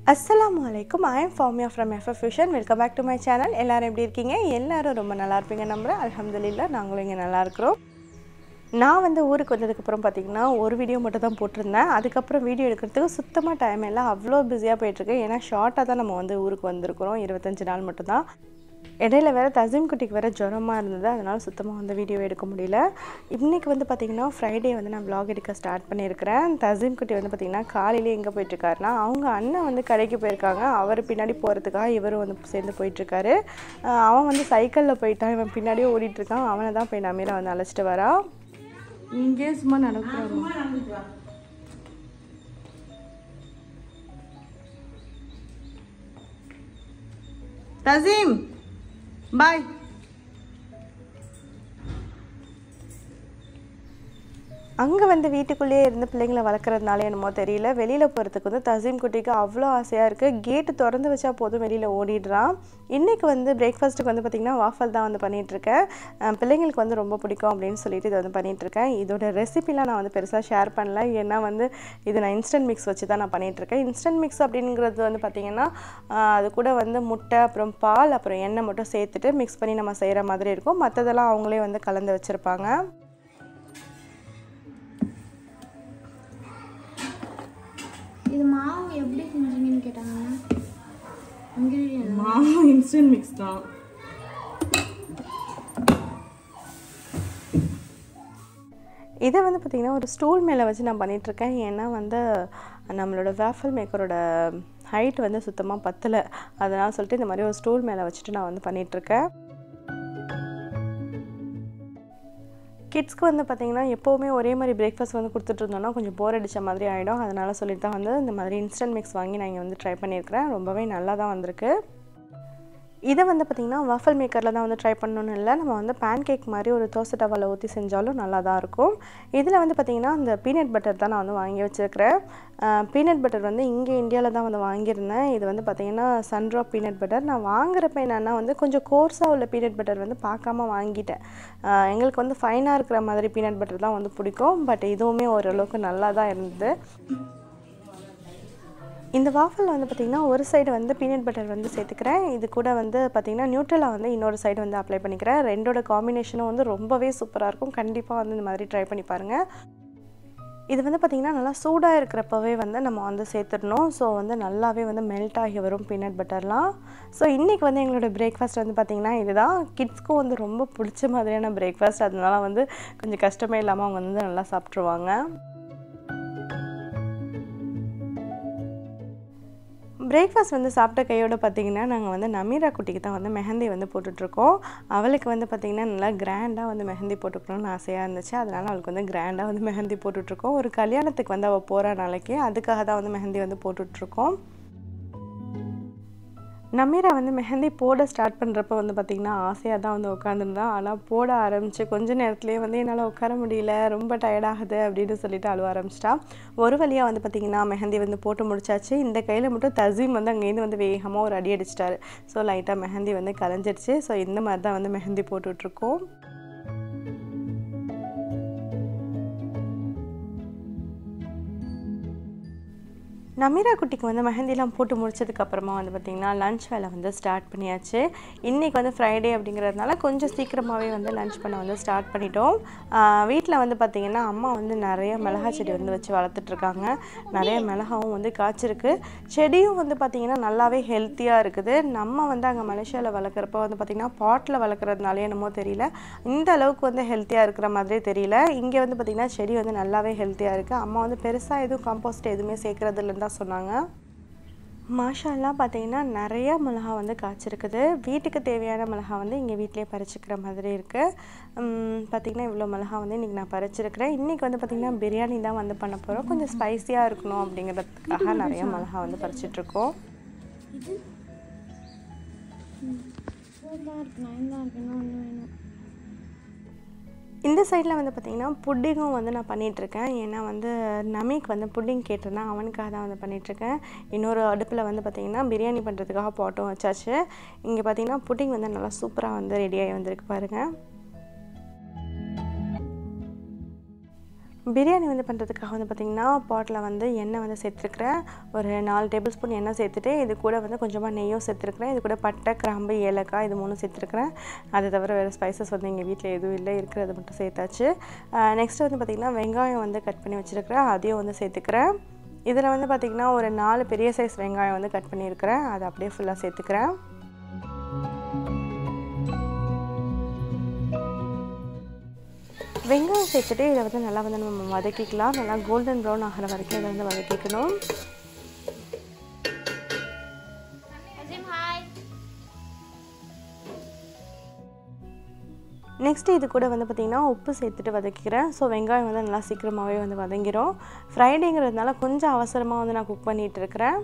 அஸ்ஸலாமு அலைக்கும் I am Farmiya from FF fusion welcome back to my channel எல்லாரும் எப்படி இருக்கீங்க எல்லாரும் ரொம்ப நல்லா இருப்பீங்க நம்புகிறேன் அல்ஹம்துலில்லாஹ் நாங்களும் இங்கே நல்லா இருக்கிறோம் நான் வந்து ஊருக்கு வந்ததுக்கப்புறம் பார்த்தீங்கன்னா ஒரு வீடியோ மட்டும் தான் போட்டிருந்தேன் அதுக்கப்புறம் வீடியோ எடுக்கிறதுக்கு சுத்தமாக டைம் இல்லை அவ்வளோ பிஸியாக போயிட்டுருக்கு ஏன்னா ஷார்ட்டாக தான் நம்ம வந்து ஊருக்கு வந்திருக்கிறோம் இருபத்தஞ்சு நாள் மட்டும்தான் இடையில வேறு தசீம் குட்டிக்கு வேறு ஜுரமாக இருந்தது அதனால் சுத்தமாக வந்து வீடியோ எடுக்க முடியல இன்றைக்கி வந்து பார்த்திங்கன்னா ஃப்ரைடே வந்து நான் vlog எடுக்க ஸ்டார்ட் பண்ணியிருக்கிறேன் தசீம் குட்டி வந்து பார்த்திங்கன்னா காலையிலே எங்கே போயிட்டுருக்காருனா அவங்க அண்ணன் வந்து கடைக்கு போயிருக்காங்க அவர் பின்னாடி போகிறதுக்காக இவரும் வந்து சேர்ந்து போயிட்டுருக்காரு அஹ் அவன் வந்து சைக்கிளில் போயிட்டான் இவன் பின்னாடியே ஓடிட்டுருக்கான் அவனை தான் போய் நமீரா வந்து அழைச்சிட்டு வரா இங்கே சும்மா நடக்கிறாங்க தசீம் பாய் அங்கே வந்து வீட்டுக்குள்ளேயே இருந்து பிள்ளைங்களை வளர்க்குறதுனால என்னமோ தெரியல வெளியில் போகிறதுக்கு வந்து தசீம் குட்டிக்கு அவ்வளோ ஆசையாக இருக்குது கேட்டு திறந்து வச்சா போதும் வெளியில் ஓடிடுறான் இன்றைக்கி வந்து பிரேக்ஃபாஸ்ட்டுக்கு வந்து பார்த்திங்கன்னா வாஃபல் தான் வந்து பண்ணிகிட்ருக்கேன் பிள்ளைங்களுக்கு வந்து ரொம்ப பிடிக்கும் அப்படின்னு சொல்லிட்டு இதை வந்து பண்ணிகிட்ருக்கேன் இதோட ரெசிபிலாம் நான் வந்து பெருசாக ஷேர் பண்ணல ஏன்னா வந்து இது நான் இன்ஸ்டன்ட் மிக்ஸ் வச்சு தான் நான் பண்ணிகிட்ருக்கேன் இன்ஸ்டன்ட் மிக்ஸ் அப்படிங்கிறது வந்து பார்த்திங்கன்னா ஆஹ், அது கூட வந்து முட்டை அப்புறம் பால் அப்புறம் எண்ணெய் மட்டும் சேர்த்துட்டு மிக்ஸ் பண்ணி நம்ம செய்கிற மாதிரி இருக்கும் மற்றதெல்லாம் அவங்களே வந்து கலந்து வச்சுருப்பாங்க இது மாவு எப்படி செஞ்சீங்கன்னு கேட்டாங்கன்னா இன்கிரீடியன்ட் மாவு இன்ஸ்டன்ட் மிக்ஸ் தான் இதை வந்து பார்த்திங்கன்னா ஒரு ஸ்டூல் மேலே வச்சு நான் பண்ணிகிட்ருக்கேன் ஏன்னா வந்து நம்மளோட வேஃபல் மேக்கரோட ஹைட் வந்து சுத்தமாக பத்தலை அதனால் சொல்லிட்டு இந்த மாதிரி ஒரு ஸ்டூல் மேலே வச்சுட்டு நான் வந்து பண்ணிகிட்ருக்கேன் கிட்ஸ்க்கு வந்து பார்த்திங்கன்னா எப்போவுமே ஒரே மாதிரி பிரேக்ஃபாஸ்ட் வந்து கொடுத்துட்டு இருந்தோம்னா கொஞ்சம் போர் அடித்த மாதிரி ஆகிடும் அதனால் சொல்லிட்டு தான் வந்து இந்த மாதிரி இன்ஸ்டன்ட் மிக்ஸ் வாங்கி நான் இங்கே வந்து ட்ரை பண்ணியிருக்கிறேன் ரொம்பவே நல்லா தான் வந்திருக்கு இதை வந்து பார்த்திங்கன்னா வாஃபல் மேக்கரில் தான் வந்து ட்ரை பண்ணணும்னு இல்லை நம்ம வந்து பேன் கேக் மாதிரி ஒரு தோசை டவாவில் ஊற்றி செஞ்சாலும் நல்லா தான் இருக்கும் இதில் வந்து பார்த்திங்கன்னா இந்த பீனட் பட்டர் தான் நான் வந்து வாங்கி வச்சுருக்கிறேன் பீனட் பட்டர் வந்து இங்கே இந்தியாவில் தான் வந்து வாங்கியிருந்தேன் இது வந்து பார்த்திங்கன்னா சன்ட்ராப் பீனட் பட்டர் நான் வாங்குறப்ப என்னென்னா வந்து கொஞ்சம் கோர்ஸாக உள்ள பீனட் பட்டர் வந்து பார்க்காம வாங்கிட்டேன் ஆஹ் எங்களுக்கு வந்து ஃபைனாக இருக்கிற மாதிரி பீனட் பட்டர் தான் வந்து பிடிக்கும் பட் இதுவுமே ஓரளவுக்கு நல்லா தான் இருந்தது இந்த வாஃபல் வந்து பார்த்திங்கன்னா ஒரு சைடு வந்து பீனட் பட்டர் வந்து சேர்த்துக்கிறேன் இது கூட வந்து பார்த்திங்கன்னா நியூட்ரலா வந்து இன்னொரு சைடு வந்து அப்ளை பண்ணிக்கிறேன் ரெண்டோட காம்பினேஷனும் வந்து ரொம்பவே சூப்பராக இருக்கும் கண்டிப்பாக வந்து இந்த மாதிரி ட்ரை பண்ணி பாருங்கள் இது வந்து பார்த்திங்கன்னா நல்லா சூடாக இருக்கிறப்பவே வந்து நம்ம வந்து சேர்த்துடணும் ஸோ வந்து நல்லாவே வந்து மெல்ட் ஆகி வரும் பீனட் பட்டர்லாம் ஸோ இன்றைக்கி வந்து எங்களோட பிரேக்ஃபாஸ்ட் வந்து பார்த்திங்கன்னா இதுதான் கிட்ஸ்க்கும் வந்து ரொம்ப பிடிச்ச மாதிரியான பிரேக்ஃபாஸ்ட் அதனால வந்து கொஞ்சம் கஷ்டமே இல்லாமல் அவங்க வந்து நல்லா சாப்பிட்ருவாங்க பிரேக்ஃபாஸ்ட் வந்து சாப்பிட்ட கையோட பார்த்தீங்கன்னா நாங்கள் வந்து நமீரா குட்டிக்கு தான் வந்து மெஹந்தி வந்து போட்டுட்ருக்கோம் அவளுக்கு வந்து பார்த்திங்கன்னா நல்லா கிராண்டாக வந்து மெஹந்தி போட்டுக்கணும்னு ஆசையாக இருந்துச்சு அதனால் அவளுக்கு வந்து கிராண்டாக வந்து மெஹந்தி போட்டுட்ருக்கோம் ஒரு கல்யாணத்துக்கு வந்து அவள் போகிற நாளைக்கு அதுக்காக தான் வந்து மெஹந்தி வந்து போட்டுட்ருக்கோம் நமீரா வந்து மெஹந்தி போட ஸ்டார்ட் பண்ணுறப்ப வந்து பார்த்திங்கன்னா ஆசையாக தான் வந்து உட்காந்துருந்தா ஆனால் போட ஆரம்பித்து கொஞ்ச நேரத்துலேயே வந்து என்னால் உட்கார முடியல ரொம்ப டயர்டாகுது அப்படின்னு சொல்லிட்டு அழுவ ஆரம்பிச்சிட்டா ஒரு வழியாக வந்து பார்த்திங்கன்னா மெஹந்தி வந்து போட்டு முடிச்சாச்சு இந்த கையில் மட்டும் தசீம் வந்து அங்கேருந்து வந்து வேகமாக ஒரு அடி அடிச்சிட்டாரு ஸோ லைட்டாக மெஹந்தி வந்து கலைஞ்சிடுச்சு ஸோ இந்த மாதிரி தான் வந்து மெஹந்தி போட்டுட்ருக்கோம் நமீரா குட்டிக்கு வந்து மெஹந்திலாம் போட்டு முடிச்சதுக்கப்புறமா வந்து பார்த்திங்கன்னா லஞ்ச் வேலை வந்து ஸ்டார்ட் பண்ணியாச்சு இன்றைக்கி வந்து ஃப்ரைடே அப்படிங்கிறதுனால கொஞ்சம் சீக்கிரமாகவே வந்து லஞ்ச் பண்ண வந்து ஸ்டார்ட் பண்ணிட்டோம் வீட்டில் வந்து பார்த்திங்கன்னா அம்மா வந்து நிறைய மிளகா செடி வந்து வச்சு வளர்த்துட்ருக்காங்க நிறைய மிளகாவும் வந்து காய்ச்சிருக்கு செடியும் வந்து பார்த்திங்கன்னா நல்லாவே ஹெல்த்தியாக இருக்குது நம்ம வந்து அங்கே மலேசியாவில் வளர்க்குறப்ப வந்து பார்த்திங்கன்னா பாட்டில் வளர்க்குறதுனாலே என்னமோ தெரியல இந்த அளவுக்கு வந்து ஹெல்த்தியாக இருக்கிற மாதிரி தெரியல இங்கே வந்து பார்த்திங்கன்னா செடி வந்து நல்லாவே ஹெல்த்தியாக இருக்குது அம்மா வந்து பெருசாக எதுவும் காம்போஸ்ட் எதுவுமே சேர்க்குறது இல்லைன்னு தான் சொன்னாங்க மாஷாலாம் பார்த்தீங்கன்னா நிறைய மிளகா வந்து காய்ச்சிருக்குது வீட்டுக்கு தேவையான மிளகா வந்து இங்கே வீட்டிலே பறிச்சுக்கிற மாதிரி இருக்குது பார்த்திங்கன்னா இவ்வளோ மிளகா வந்து இன்றைக்கி நான் பறிச்சிருக்கிறேன் இன்றைக்கி வந்து பார்த்திங்கன்னா பிரியாணி தான் வந்து பண்ண போகிறோம் கொஞ்சம் ஸ்பைஸியாக இருக்கணும் அப்படிங்கிறதுக்காக நிறைய மிளகா வந்து பறிச்சிட்ருக்கோம் இது ஃபோர் தான் இருக்கு நைன் தான் இருக்கு இன்னும் ஒன்று வேணும் இந்த சைடில் வந்து பார்த்திங்கன்னா புட்டிங்கும் வந்து நான் பண்ணிகிட்ருக்கேன் ஏன்னா வந்து நமீக் வந்து புட்டிங் கேட்டிருந்தேன் அவனுக்காக தான் வந்து பண்ணிகிட்ருக்கேன் இன்னொரு அடுப்பில் வந்து பார்த்திங்கன்னா பிரியாணி பண்ணுறதுக்காக பாட்டும் வச்சாச்சு இங்கே பார்த்திங்கன்னா புட்டிங் வந்து நல்லா சூப்பராக வந்து ரெடியாகி வந்திருக்கு பாருங்கள் பிரியாணி வந்து பண்ணுறதுக்காக வந்து பார்த்திங்கன்னா பாட்டில் வந்து எண்ணெய் வந்து சேர்த்துருக்குறேன் ஒரு நாலு டேபிள் ஸ்பூன் எண்ணெய் சேர்த்துட்டு இது கூட வந்து கொஞ்சமாக நெய்யும் சேர்த்துருக்குறேன் இது கூட பட்டை கிராம்பு ஏலக்காய் இது மூணும் சேர்த்துருக்குறேன் அது தவிர வேறு ஸ்பைசஸ் வந்து எங்கள் வீட்டில் எதுவும் இல்லை இருக்கிறது மட்டும் சேர்த்தாச்சு நெக்ஸ்ட்டு வந்து பார்த்திங்கன்னா வெங்காயம் வந்து கட் பண்ணி வச்சுருக்கிறேன் அதையும் வந்து சேர்த்துக்கிறேன் இதில் வந்து பார்த்திங்கன்னா ஒரு நாலு பெரிய சைஸ் வெங்காயம் வந்து கட் பண்ணியிருக்கிறேன் அதை அப்படியே ஃபுல்லாக சேர்த்துக்கிறேன் வெங்காயம் சேர்த்துட்டு இதை வந்து நல்லா வந்து நம்ம வதக்கிக்கலாம் நல்லா கோல்டன் ப்ரௌன் ஆகிற வரைக்கும் இதை வந்து வதக்கிக்கணும் நெக்ஸ்ட்டு இது கூட வந்து பார்த்திங்கன்னா உப்பு சேர்த்துட்டு வதக்கிக்கிறேன் ஸோ வெங்காயம் வந்து நல்லா சீக்கிரமாகவே வந்து வதங்கிடும் ஃப்ரைடேங்கிறதுனால கொஞ்சம் அவசரமாக வந்து நான் குக் பண்ணிகிட்டு இருக்கிறேன்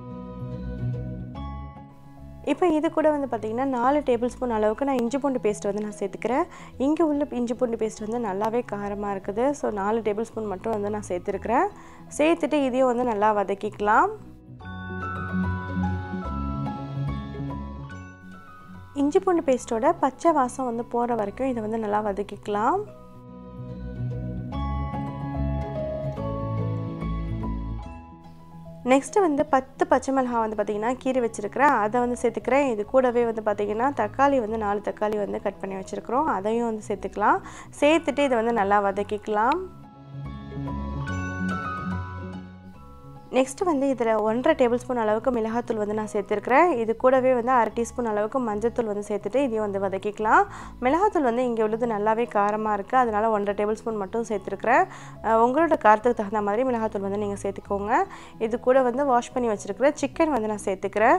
இப்போ இது கூட வந்து பார்த்திங்கன்னா நாலு டேபிள் ஸ்பூன் அளவுக்கு நான் இஞ்சி பூண்டு பேஸ்ட் வந்து நான் சேர்த்துக்கிறேன் இங்கே உள்ள இஞ்சி பூண்டு பேஸ்ட் வந்து நல்லாவே காரமாக இருக்குது ஸோ நாலு டேபிள் ஸ்பூன் மட்டும் வந்து நான் சேர்த்துருக்குறேன் சேர்த்துட்டு இதையும் வந்து நல்லா வதக்கிக்கலாம் இஞ்சி பூண்டு பேஸ்ட்டோட பச்சை வாசம் வந்து போகிற வரைக்கும் இதை வந்து நல்லா வதக்கிக்கலாம் நெக்ஸ்ட்டு வந்து பத்து பச்சை மிளகா வந்து பார்த்திங்கன்னா கீரை வச்சுருக்கிறேன் அதை வந்து சேர்த்துக்கிறேன் இது கூடவே வந்து பார்த்திங்கன்னா தக்காளி வந்து நாலு தக்காளி வந்து கட் பண்ணி வச்சுருக்குறோம் அதையும் வந்து சேர்த்துக்கலாம் சேர்த்துட்டு இதை வந்து நல்லா வதக்கிக்கலாம் நெக்ஸ்ட்டு வந்து இதில் ஒன்றரை டேபிள் ஸ்பூன் அளவுக்கு மிளகாத்தூள் வந்து நான் சேர்த்துருக்கிறேன் இது கூடவே வந்து அரை டீஸ்பூன் அளவுக்கு மஞ்சத்தூள் வந்து சேர்த்துட்டு இதையும் வந்து வதக்கிக்கலாம் மிளகாத்தூள் வந்து இங்கே உள்ளது நல்லாவே காரமாக இருக்குது அதனால் ஒன்றரை டேபிள் ஸ்பூன் மட்டும் சேர்த்துருக்குறேன் உங்களோட காரத்துக்கு தகுந்த மாதிரி மிளகாத்தூள் வந்து நீங்கள் சேர்த்துக்கோங்க இது கூட வந்து வாஷ் பண்ணி வச்சுருக்கிற சிக்கன் வந்து நான் சேர்த்துக்கிறேன்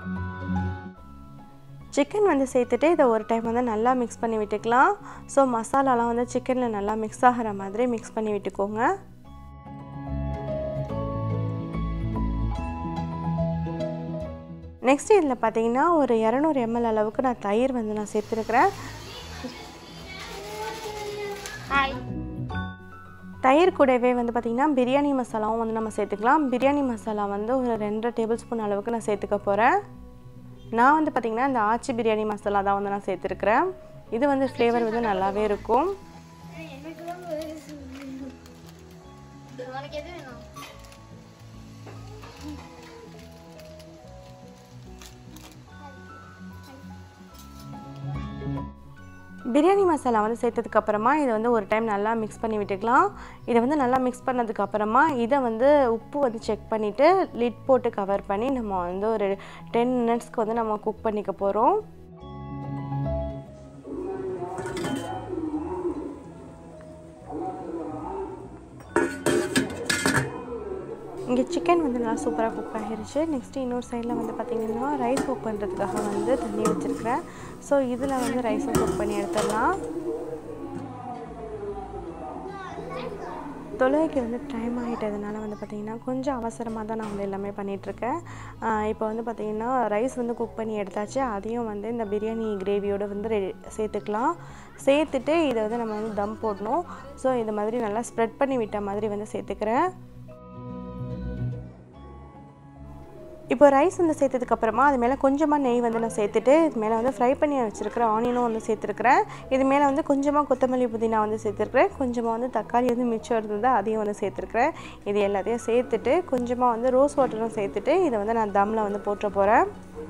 சிக்கன் வந்து சேர்த்துட்டு இதை ஒரு டைம் வந்து நல்லா மிக்ஸ் பண்ணி விட்டுக்கலாம் ஸோ மசாலாலாம் வந்து சிக்கனில் நல்லா மிக்ஸ் ஆகிற மாதிரி மிக்ஸ் பண்ணி விட்டுக்கோங்க நெக்ஸ்ட் இதில் பார்த்தீங்கன்னா ஒரு இரநூறு எம்எல் அளவுக்கு நான் தயிர் வந்து நான் சேர்த்துருக்குறேன் ஹாய் தயிர் கூடவே வந்து பார்த்திங்கன்னா பிரியாணி மசாலாவும் வந்து நம்ம சேர்த்துக்கலாம் பிரியாணி மசாலா வந்து ஒரு ரெண்டரை டேபிள் ஸ்பூன் அளவுக்கு நான் சேர்த்துக்க போகிறேன் நான் வந்து பார்த்திங்கன்னா இந்த ஆச்சி பிரியாணி மசாலா தான் வந்து நான் சேர்த்துருக்குறேன் இது வந்து ஃப்ளேவர் வந்து நல்லாவே இருக்கும் எனக்கு தான் உனக்கு எது வேணும் பிரியாணி மசாலா வந்து சேர்த்ததுக்கப்புறமா இதை வந்து ஒரு டைம் நல்லா மிக்ஸ் பண்ணி விட்டுக்கலாம் இதை வந்து நல்லா மிக்ஸ் பண்ணதுக்கப்புறமா இதை வந்து உப்பு வந்து செக் பண்ணிவிட்டு லிட் போட்டு கவர் பண்ணி நம்ம வந்து ஒரு டென் மினிட்ஸ்க்கு வந்து நம்ம குக் பண்ணிக்க போகிறோம் இங்கே சிக்கன் வந்து நல்லா சூப்பராக குக் ஆகிருச்சு நெக்ஸ்ட்டு இன்னொரு சைடில் வந்து பார்த்திங்கன்னா ரைஸ் குக் பண்ணுறதுக்காக வந்து தண்ணி வச்சுருக்கிறேன் ஸோ இதில் வந்து ரைஸை குக் பண்ணி எடுத்துடலாம் தொழுகைக்கு வந்து டைம் ஆகிட்டதுனால வந்து பார்த்திங்கன்னா கொஞ்சம் அவசரமாக தான் நான் வந்து எல்லாமே பண்ணிகிட்ருக்கேன் இப்போ வந்து பார்த்திங்கன்னா ரைஸ் வந்து குக் பண்ணி எடுத்தாச்சு அதையும் வந்து இந்த பிரியாணி கிரேவியோடு வந்து ரெடி சேர்த்துக்கலாம் சேர்த்துட்டு இதை வந்து நம்ம வந்து தம் போடணும் ஸோ இது மாதிரி நல்லா ஸ்ப்ரெட் பண்ணி விட்ட மாதிரி வந்து சேர்த்துக்கிறேன் இப்போ ரைஸ் வந்து சேர்த்ததுக்கப்புறமா அது மேலே கொஞ்சமாக நெய் வந்து நான் சேர்த்துட்டு இது மேலே வந்து ஃப்ரை பண்ணி வச்சுருக்கிற ஆனியனும் வந்து சேர்த்துருக்குறேன் இது மேலே வந்து கொஞ்சமாக கொத்தமல்லி புதினா வந்து சேர்த்துருக்குறேன் கொஞ்சமாக வந்து தக்காளி வந்து மிச்சம் இருந்தது அதையும் வந்து சேர்த்துருக்குறேன் இது எல்லாத்தையும் சேர்த்துட்டு கொஞ்சமாக வந்து ரோஸ் வாட்டரும் சேர்த்துட்டு இதை வந்து நான் தம்மில் வந்து போட்டுற போகிறேன்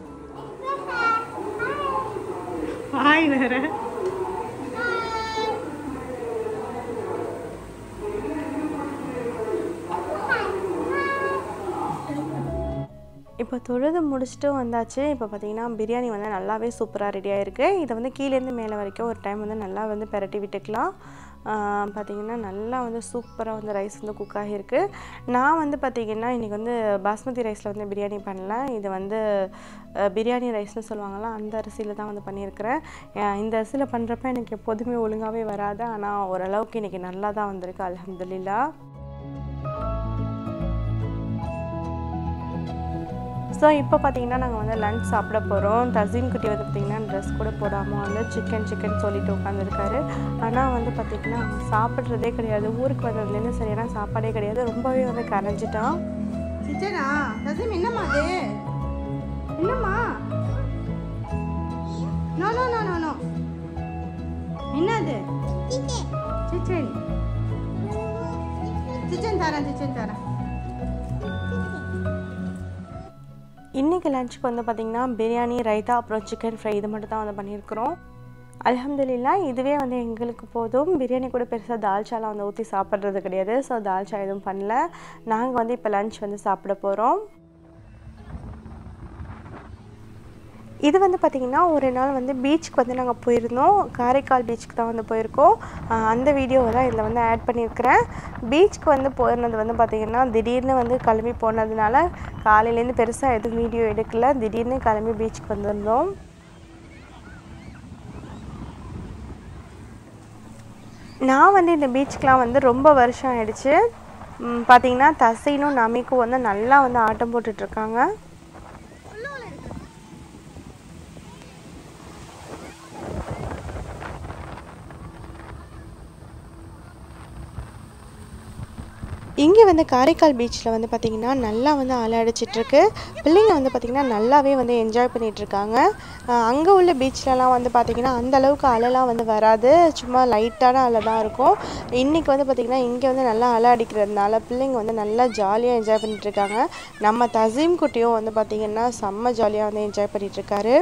ஹாய் வேறு இப்போ தொழுது முடிச்சுட்டு வந்தாச்சு இப்போ பார்த்தீங்கன்னா பிரியாணி வந்து நல்லாவே சூப்பராக ரெடி ஆகிருக்கு இதை வந்து கீழேருந்து மேலே வரைக்கும் ஒரு டைம் வந்து நல்லா வந்து பெரட்டி விட்டுக்கலாம் பார்த்திங்கன்னா நல்லா வந்து சூப்பராக வந்து ரைஸ் வந்து குக் ஆகியிருக்கு நான் வந்து பார்த்திங்கன்னா இன்றைக்கி வந்து பாஸ்மதி ரைஸில் வந்து பிரியாணி பண்ணல இது வந்து அஹ், பிரியாணி ரைஸ்னு சொல்லுவாங்கள்ல அந்த அரிசியில் தான் வந்து பண்ணியிருக்கிறேன் அஹ், இந்த அரிசியில் பண்ணுறப்ப எனக்கு எப்போதுமே ஒழுங்காகவே வராது ஆனால் ஓரளவுக்கு இன்றைக்கி நல்லா தான் வந்திருக்கு அல்ஹம்துலில்லாஹ் ஸோ இப்போ பார்த்தீங்கன்னா நாங்கள் வந்து லஞ்ச் சாப்பிட போகிறோம் தசீம் குட்டி வந்து பார்த்திங்கன்னா ட்ரெஸ் கூட போடாமல் வந்து சிக்கன் சிக்கன் சொல்லிட்டு உட்காந்துருக்காரு ஆனால் வந்து பார்த்திங்கன்னா அவன் சாப்பிட்றதே கிடையாது ஊருக்கு வந்ததுலேருந்து சரியான சாப்பாடே கிடையாது ரொம்பவே வந்து கரைஞ்சிட்டான் சிச்சனா தசம் என்னம்மா அது என்னம்மா no no no no no என்னது சரி சரி சிச்சன் தரேன் சிச்சன் தரேன் இன்றைக்கி லஞ்சுக்கு வந்து பார்த்திங்கன்னா பிரியாணி ரைத்தா அப்புறம் சிக்கன் ஃப்ரை இது மட்டும் தான் வந்து பண்ணியிருக்கிறோம் அல்ஹம்துலில்லா இதுவே வந்து எங்களுக்கு போதும் பிரியாணி கூட பெருசாக தால்ச்சாலாம் வந்து ஊற்றி சாப்பிட்றது கிடையாது ஸோ தால்ச்சா எதுவும் பண்ணல நாங்கள் வந்து இப்போ லஞ்ச் வந்து சாப்பிட போகிறோம் இது வந்து பார்த்திங்கன்னா ஒரு நாள் வந்து பீச்சுக்கு வந்து நாங்கள் போயிருந்தோம் காரைக்கால் பீச்சுக்கு தான் வந்து போயிருக்கோம் ஆஹ் அந்த வீடியோவை தான் இதில் வந்து ஆட் பண்ணியிருக்கிறேன் பீச்சுக்கு வந்து போயிருந்தது வந்து பார்த்திங்கன்னா திடீர்னு வந்து கிளம்பி போனதுனால காலையிலேருந்து பெருசாக எதுவும் வீடியோ எடுக்கல திடீர்னு கிளம்பி பீச்சுக்கு வந்திருந்தோம் நான் வந்து இந்த பீச்சுக்கெலாம் வந்து ரொம்ப வருஷம் ஆயிடுச்சு ம், பார்த்தீங்கன்னா தசைனும் நமிக்கும் வந்து நல்லா வந்து ஆட்டம் போட்டுட்ருக்காங்க இங்கே வந்து காரைக்கால் பீச்சில் வந்து பார்த்திங்கன்னா நல்லா வந்து அலை அடிச்சிட்ருக்கு பிள்ளைங்க வந்து பார்த்திங்கன்னா நல்லாவே வந்து என்ஜாய் பண்ணிகிட்ருக்காங்க அங்கே உள்ள பீச்லலாம் வந்து பார்த்திங்கன்னா அந்த அளவுக்கு அலைலாம் வந்து வராது சும்மா லைட்டான அலை தான் இருக்கும் இன்றைக்கி வந்து பார்த்திங்கன்னா இங்கே வந்து நல்லா அலை அடிக்கிறதுனால பிள்ளைங்க வந்து நல்லா ஜாலியாக என்ஜாய் பண்ணிகிட்ருக்காங்க நம்ம தசீம் குட்டியும் வந்து பார்த்திங்கன்னா செம்ம ஜாலியாக வந்து என்ஜாய் பண்ணிகிட்ருக்காரு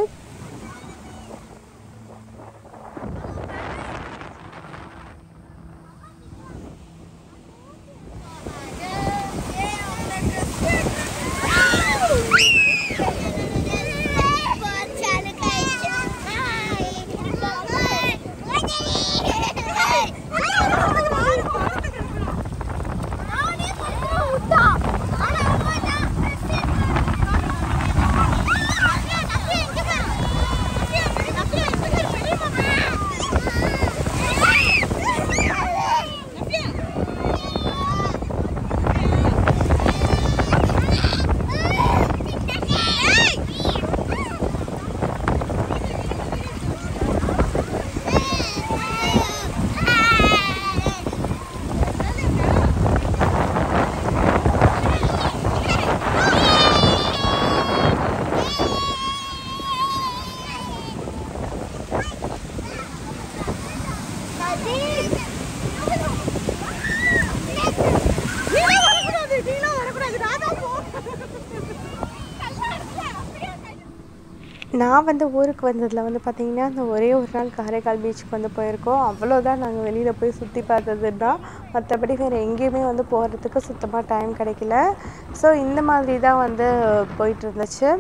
நான் வந்து ஊருக்கு வந்ததில் வந்து பார்த்திங்கன்னா அந்த ஒரே ஒரு நாள் காரைக்கால் பீச்சுக்கு வந்து போயிருக்கோம் அவ்வளோதான் நாங்கள் வெளியில் போய் சுற்றி பார்த்ததுன்னா மற்றபடி வேறு எங்கேயுமே வந்து போகிறதுக்கு சுத்தமாக டைம் கிடைக்கல ஸோ இந்த மாதிரி தான் வந்து போயிட்டு இருந்துச்சு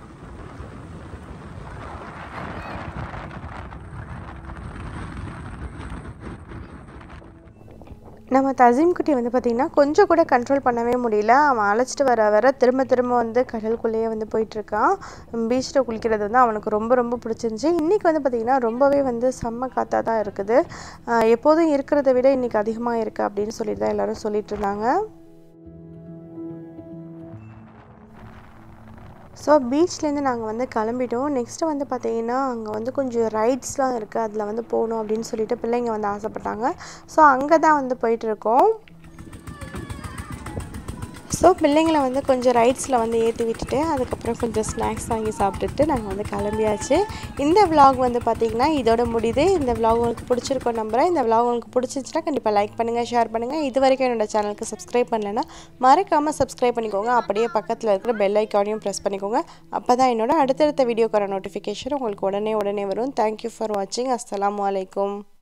நம்ம தசீம் குட்டி வந்து பார்த்திங்கன்னா கொஞ்சம் கூட கண்ட்ரோல் பண்ணவே முடியல அவன் அழைச்சிட்டு வர வர திரும்ப திரும்ப வந்து கடலுக்குள்ளேயே வந்து போயிட்டுருக்கான் பீச்சில் குளிக்கிறது வந்து அவனுக்கு ரொம்ப ரொம்ப பிடிச்சிருந்துச்சி இன்றைக்கி வந்து பார்த்திங்கன்னா ரொம்பவே வந்து செம்ம காற்றாக தான் இருக்குது ஆஹ் எப்போதும் இருக்கிறத விட இன்றைக்கி அதிகமாக இருக்குது அப்படின்னு சொல்லிட்டு தான் எல்லோரும் சொல்லிட்டு இருந்தாங்க ஸோ பீச்லேருந்து நாங்கள் வந்து கிளம்பிட்டோம் நெக்ஸ்ட்டு வந்து பார்த்தீங்கன்னா அங்கே வந்து கொஞ்சம் ரைட்ஸ்லாம் இருக்குது அதில் வந்து போகணும் அப்படின்னு சொல்லிட்டு பிள்ளைங்க வந்து ஆசைப்பட்டாங்க ஸோ அங்கே தான் வந்து போயிட்டுருக்கோம் ஸோ பிள்ளைங்களை வந்து கொஞ்சம் ரைட்ஸில் வந்து ஏற்றி விட்டுட்டு அதுக்கப்புறம் கொஞ்சம் ஸ்நாக்ஸ் வாங்கி சாப்பிட்டுட்டு நாங்கள் வந்து கிளம்பியாச்சு இந்த vlog வந்து பார்த்திங்கன்னா இதோட முடியுது இந்த vlog உங்களுக்கு பிடிச்சிருக்கோம் நம்புறேன் இந்த vlog உங்களுக்கு பிடிச்சிருந்துச்சுன்னா கண்டிப்பாக லைக் பண்ணுங்கள் ஷேர் பண்ணுங்கள் இது வரைக்கும் என்னோட சேனலுக்கு சப்ஸ்கிரைப் பண்ணலைன்னா மறக்காமல் சப்ஸ்கிரைப் பண்ணிக்கோங்க அப்படியே பக்கத்தில் இருக்கிற பெல் ஐக்கானையும் ப்ரெஸ் பண்ணிக்கோங்க அப்போ தான் என்னோட அடுத்தடுத்த வீடியோக்கான நோட்டிஃபிகேஷன் உங்களுக்கு உடனே உடனே வரும் தேங்க்யூ ஃபார் வாட்சிங் அஸ்ஸலாமு அலைக்கும்